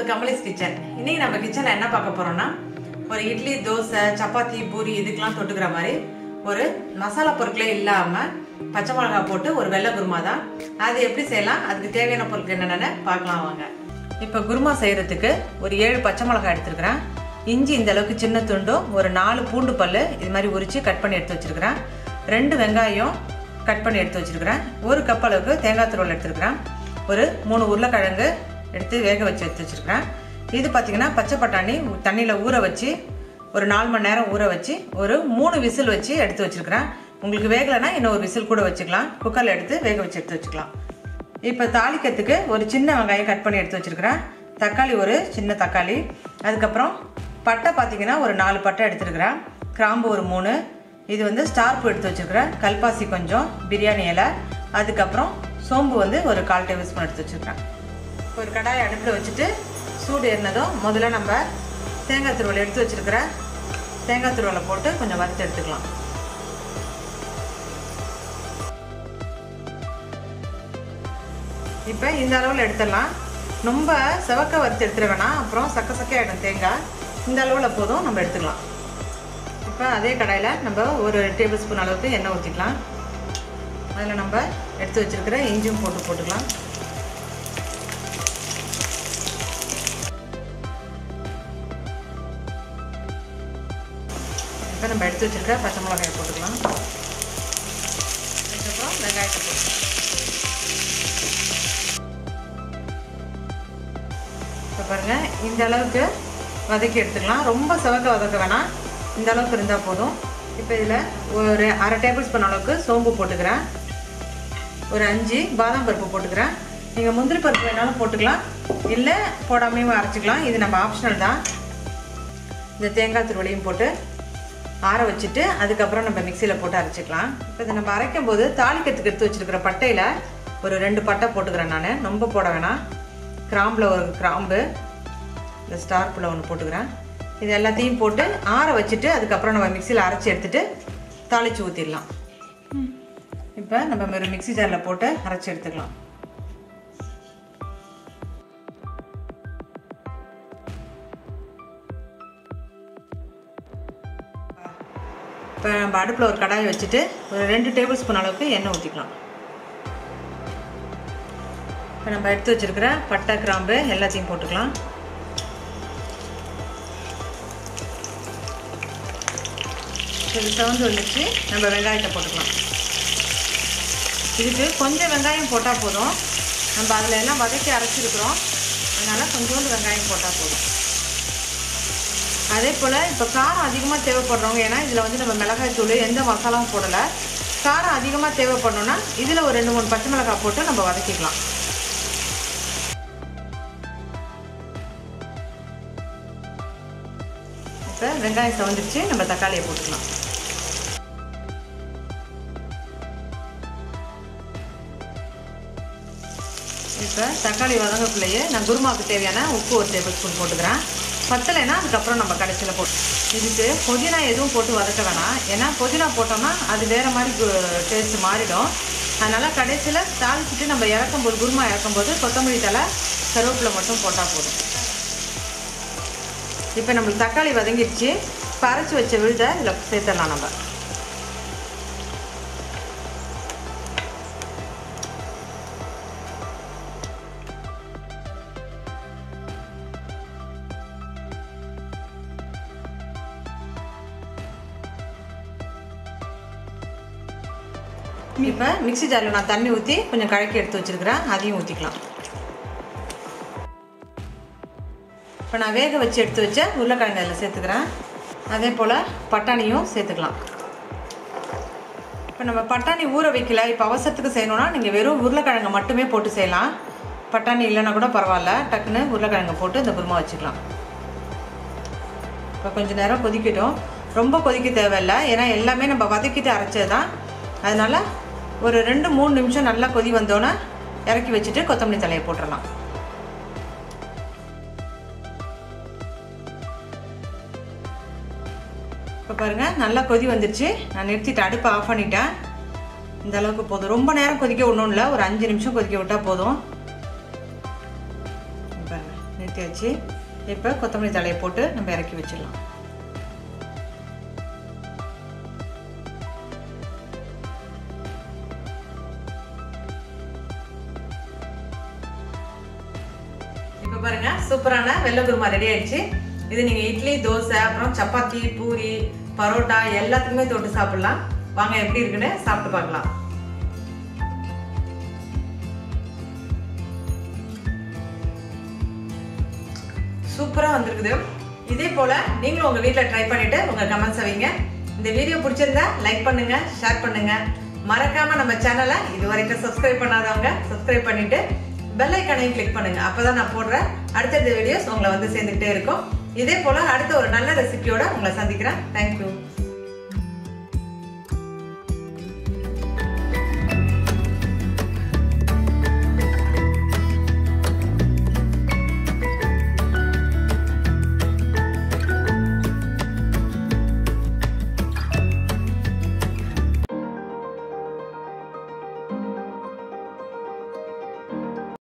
to Kamali's kitchen இன்னைக்கு நம்ம கிச்சன்ல என்ன பார்க்க போறோம்னா ஒரு இட்லி தோசை சப்பாத்தி பூரி இதுக்கெல்லாம் தொட்டுக்கிற மாதிரி ஒரு மசாலா பொருட்களே இல்லாம பச்சை மிளகாய் போட்டு ஒரு வெள்ளை குருமா தான் அது எப்படி செய்யலாம் அதுக்கு தேவையான பொருட்கள் என்னென்னு பார்க்கலாம் வாங்க இப்போ குருமா செய்யறதுக்கு ஒரு ஏழு பச்சை மிளகாய் எடுத்துருக்கிறேன் இஞ்சி இந்த அளவுக்கு சின்ன துண்டும் ஒரு நாலு பூண்டு பல்லு இது மாதிரி உரிச்சு கட் பண்ணி எடுத்து வச்சிருக்கிறேன் ரெண்டு வெங்காயம் கட் பண்ணி எடுத்து வச்சிருக்கிறேன் ஒரு கப் அளவுக்கு தேங்காய் துருவல் எடுத்துருக்கிறேன் ஒரு மூணு உருளைக்கிழங்கு எடுத்து வேக வச்சு எடுத்து வச்சிருக்கிறேன் இது பார்த்தீங்கன்னா பச்சை பட்டாணி தண்ணியில் ஊற வச்சு ஒரு நாலு மணி நேரம் ஊற வச்சு ஒரு மூணு விசில் வச்சு எடுத்து வச்சிருக்கிறேன் உங்களுக்கு வேகலைன்னா இன்னும் ஒரு விசில் கூட வச்சுக்கலாம் குக்கரில் எடுத்து வேக வச்சு எடுத்து வச்சுக்கலாம் இப்போ தாளிக்கிறதுக்கு ஒரு சின்ன வெங்காயம் கட் பண்ணி எடுத்து வச்சிருக்கிறேன் தக்காளி ஒரு சின்ன தக்காளி அதுக்கப்புறம் பட்டை பார்த்தீங்கன்னா ஒரு நாலு பட்டை எடுத்துருக்கிறேன் கிராம்பு ஒரு மூணு இது வந்து ஸ்டார் பூ எடுத்து வச்சிருக்கிறேன் கல்பாசி கொஞ்சம் பிரியாணி இலை அதுக்கப்புறம் சோம்பு வந்து ஒரு கால் டேபிள் ஸ்பூன் எடுத்து வச்சிருக்கிறேன் ஒரு கடாயை அடுப்பில் வச்சுட்டு சூடு ஏறினதும் முதல்ல நம்ம தேங்காய் துருவல் எடுத்து வச்சிருக்கிற தேங்காய் துருவலை போட்டு கொஞ்சம் வறுத்து எடுத்துக்கலாம் இப்போ இந்த அளவில் எடுத்துடலாம் ரொம்ப செவக்க வறுத்து எடுத்துட வேணாம் அப்புறம் சக்க சக்க ஆகிடும் தேங்காய் இந்த அளவில் போதும் நம்ம எடுத்துக்கலாம் இப்போ அதே கடாயில் நம்ம ஒரு டேபிள் ஸ்பூன் அளவுக்கு எண்ணெய் ஊற்றிக்கலாம் அதில் நம்ம எடுத்து வச்சுருக்கிற இஞ்சியும் போட்டு போட்டுக்கலாம் இப்போ நம்ம எடுத்து வச்சுருக்க பச்சை மிளகாயை போட்டுக்கலாம் அதுக்கப்புறம் வெங்காயத்தை போட்டுக்கலாம் இப்போ பாருங்கள் இந்த அளவுக்கு வதக்கி எடுத்துக்கலாம் ரொம்ப செவக்க வதக்க வேணாம் இந்த அளவுக்கு இருந்தால் போதும் இப்போ இதில் ஒரு அரை டேபிள் ஸ்பூன் அளவுக்கு சோம்பு போட்டுக்கிறேன் ஒரு அஞ்சு பாதாம் பருப்பு போட்டுக்கிறேன் நீங்கள் முந்திரி பருப்பு வேணாலும் போட்டுக்கலாம் இல்லை போடாமையும் அரைச்சிக்கலாம் இது நம்ம ஆப்ஷனல் தான் இந்த தேங்காய் திருவளையும் போட்டு ஆற வச்சுட்டு அதுக்கப்புறம் நம்ம மிக்சியில் போட்டு அரைச்சிக்கலாம் இப்போ இதை நம்ம அரைக்கும் போது தாளிக்கிறதுக்கு எடுத்து வச்சுருக்கிற பட்டையில் ஒரு ரெண்டு பட்டை போட்டுக்கிறேன் நான் ரொம்ப போட வேணாம் கிராம்பில் ஒரு கிராம்பு இந்த ஸ்டார் புள்ள ஒன்று போட்டுக்கிறேன் இது எல்லாத்தையும் போட்டு ஆற வச்சுட்டு அதுக்கப்புறம் நம்ம மிக்சியில் அரைச்சி எடுத்துகிட்டு தாளித்து ஊற்றிடலாம் இப்போ நம்ம ஒரு மிக்சி ஜாரில் போட்டு அரைச்சி எடுத்துக்கலாம் இப்போ நம்ம அடுப்பில் ஒரு கடாயை வச்சுட்டு ஒரு ரெண்டு டேபிள் ஸ்பூன் அளவுக்கு எண்ணெய் ஊற்றிக்கலாம் இப்போ நம்ம எடுத்து வச்சுருக்கிற பட்டை கிராம்பு எல்லாத்தையும் போட்டுக்கலாம் இது சவுண்டு வந்துச்சு நம்ம வெங்காயத்தை போட்டுக்கலாம் இதுக்கு கொஞ்சம் வெங்காயம் போட்டால் போதும் நம்ம அதில் எல்லாம் வதக்கி அரைச்சிருக்கிறோம் அதனால் கொஞ்சோண்டு வெங்காயம் போட்டால் போதும் அதே போல் இப்போ காரம் அதிகமாக தேவைப்படுறவங்க ஏன்னா இதில் வந்து நம்ம மிளகாய் தூள் எந்த மசாலாவும் போடலை காரம் அதிகமாக தேவைப்படணுன்னா இதில் ஒரு ரெண்டு மூணு பச்சை மிளகாய் போட்டு நம்ம வதக்கிக்கலாம் இப்போ வெங்காயம் சவந்துருச்சு நம்ம தக்காளியை போட்டுக்கலாம் இப்போ தக்காளி வதங்கக்குள்ளேயே நான் குருமாவுக்கு தேவையான உப்பு ஒரு டேபிள் ஸ்பூன் போட்டுக்கிறேன் பத்தலைன்னா அதுக்கப்புறம் நம்ம கடைசியில் போட்டு இதுக்கு புதினா எதுவும் போட்டு வதக்க வேணாம் ஏன்னா புதினா போட்டோம்னா அது வேறு மாதிரி டேஸ்ட் மாறிடும் அதனால் கடைசியில் தாளிச்சிட்டு நம்ம இறக்கும்போது குருமா இறக்கும்போது கொத்தமல்லி தலை கருவேப்பிலை மட்டும் போட்டால் போதும் இப்போ நம்மளுக்கு தக்காளி வதங்கிடுச்சு பறைச்சி வச்ச விழுதை இதில் சேர்த்துடலாம் நம்ம இப்போ மிக்சி ஜாரில் நான் தண்ணி ஊற்றி கொஞ்சம் கலக்கி எடுத்து வச்சுருக்கிறேன் அதையும் ஊற்றிக்கலாம் இப்போ நான் வேக வச்சு எடுத்து வச்ச உருளைக்கிழங்கு அதில் சேர்த்துக்கிறேன் அதே போல் பட்டாணியும் சேர்த்துக்கலாம் இப்போ நம்ம பட்டாணி ஊற வைக்கல இப்போ அவசரத்துக்கு செய்யணுன்னா நீங்கள் வெறும் உருளைக்கிழங்கை மட்டுமே போட்டு செய்யலாம் பட்டாணி இல்லைன்னா கூட பரவாயில்ல டக்குன்னு உருளைக்கிழங்கை போட்டு இந்த குருமா வச்சுக்கலாம் இப்போ கொஞ்சம் நேரம் கொதிக்கட்டும் ரொம்ப கொதிக்க தேவையில்லை ஏன்னா எல்லாமே நம்ம வதக்கிட்டு அரைச்சது தான் அதனால் ஒரு ரெண்டு மூணு நிமிஷம் நல்லா கொதி வந்தோன்னே இறக்கி வச்சுட்டு கொத்தமல்லி தலையை போட்டுடலாம் இப்போ பாருங்கள் நல்லா கொதி வந்துருச்சு நான் நிறுத்திட்டு அடுப்பை ஆஃப் பண்ணிட்டேன் இந்த அளவுக்கு போதும் ரொம்ப நேரம் கொதிக்க விடணும் இல்லை ஒரு அஞ்சு நிமிஷம் கொதிக்க விட்டால் போதும் பாருங்க நிறுத்தி ஊற்றியாச்சு இப்போ கொத்தமல்லி தலையை போட்டு நம்ம இறக்கி வச்சிடலாம் இப்போ பாருங்க சூப்பரான வெள்ளை குருமா ரெடி ஆயிடுச்சு இது நீங்க இட்லி தோசை அப்புறம் சப்பாத்தி பூரி பரோட்டா எல்லாத்துக்குமே தொட்டு சாப்பிடலாம் வாங்க எப்படி இருக்குன்னு சாப்பிட்டு பார்க்கலாம் சூப்பராக வந்திருக்குது இதே போல நீங்களும் உங்க வீட்டில் ட்ரை பண்ணிட்டு உங்க கமெண்ட்ஸை வைங்க இந்த வீடியோ பிடிச்சிருந்தா லைக் பண்ணுங்க ஷேர் பண்ணுங்க மறக்காம நம்ம சேனலை இது வரைக்கும் சப்ஸ்கிரைப் பண்ணாதவங்க சப்ஸ்கிரைப் பண்ணிட்டு பெல் ஐக்கானையும் கிளிக் பண்ணுங்க அப்பதான் நான் போடுற அடுத்தடுத்த வீடியோஸ் உங்களை வந்து சேர்ந்துக்கிட்டே இருக்கும் இதே போல அடுத்த ஒரு நல்ல ரெசிபியோட உங்களை சந்திக்கிறேன் தேங்க்யூ